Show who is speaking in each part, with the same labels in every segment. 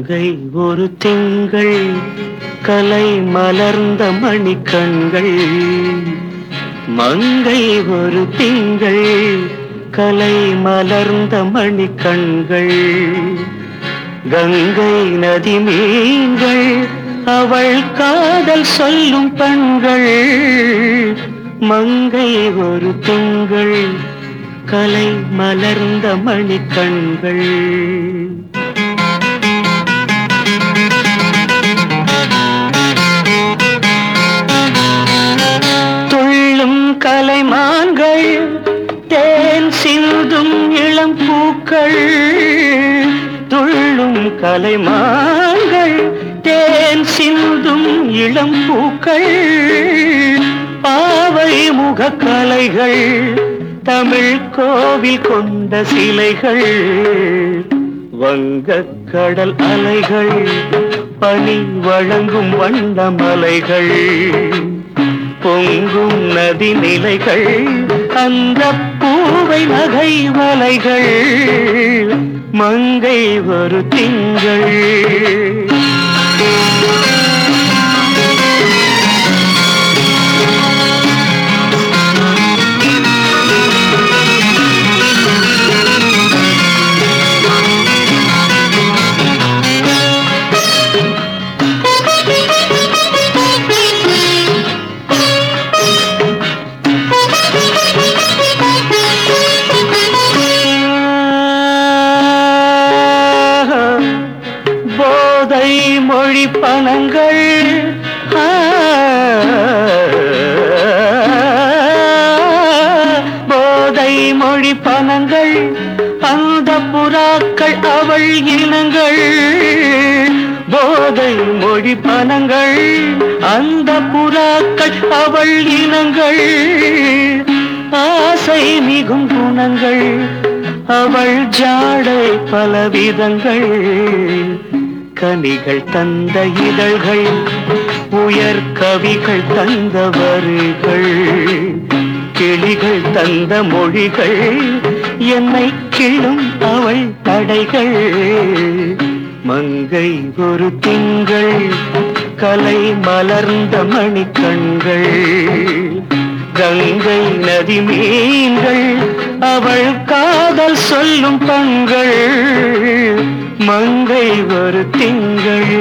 Speaker 1: கங்கை ஒரு திங்கள் கலை மலர்ந்த மணிக்கண்கள் மங்கை ஒரு திங்கள் கலை மலர்ந்த மணிக்கண்கள் கங்கை நதி மீன்கள் அவள் காதல் சொல்லும் பெண்கள் மங்கை ஒரு திங்கள் கலை மலர்ந்த மணிக்கண்கள் துள்ளும் கலைமான்கள் தேன் சிந்தும் இளம் பூக்கள் துள்ளும் கலைமான்கள் தேன் சிந்தும் இளம் பூக்கள் பாவை முகக்கலைகள் தமிழ் கோவில் கொண்ட சிலைகள் வங்கக் கடல் அலைகள் பனி வழங்கும் வண்ண மலைகள் பொங்கும் நதி நிலைகள் அந்த பூவை நகை வலைகள் மங்கை ஒரு திங்கள் போதை மொழி பணங்கள் ஆ, போதை மொழி பணங்கள் அந்த புறாக்கள் அவள் இனங்கள் போதை மொழி பணங்கள் அந்த புறாக்கள் அவள் இனங்கள் ஆசை மிகும் குணங்கள் அவள் ஜாடை பலவிதங்கள் கனிகள் தந்த இதழ்கள் உயர் கவிகள் தந்த வரிகள் கிளிகள் தந்த மொழிகள் என்னை கிள்ளும் அவள் தடைகள் மங்கை ஒரு திங்கள் கலை மலர்ந்த மணிக்கண்கள் கங்கை நதி மீன்கள் அவள் காதல் சொல்லும் பண்கள் மங்கை ஒரு திங்கள்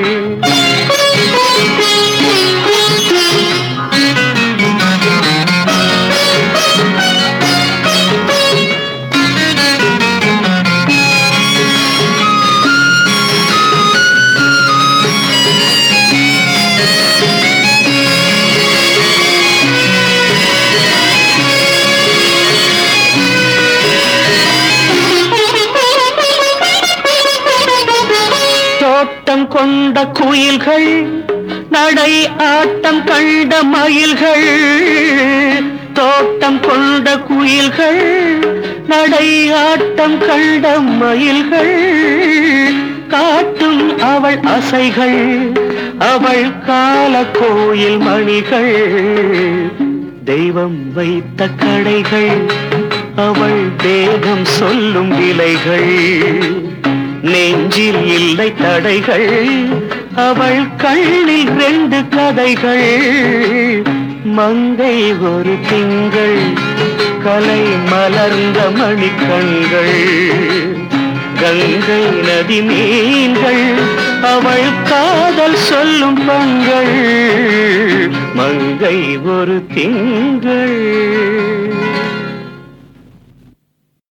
Speaker 1: தோட்டம் கொண்ட குயில்கள் நடை ஆட்டம் கண்ட மயில்கள் தோட்டம் கொண்ட குயில்கள் நடை ஆட்டம் கண்ட மயில்கள் காட்டும் அவள் அசைகள் அவள் கால கோயில் மணிகள் தெய்வம் வைத்த கடைகள் அவள் தேகம் சொல்லும் விலைகள் நெஞ்சில் இல்லை தடைகள் அவள் கண்ணில் ரெண்டு கதைகள் மங்கை ஒரு திங்கள் கலை மலர்ந்த மணிக்கண்கள் கங்கை நதி மீன்கள் அவள் காதல் சொல்லும் பண்கள் மங்கை ஒரு திங்கள்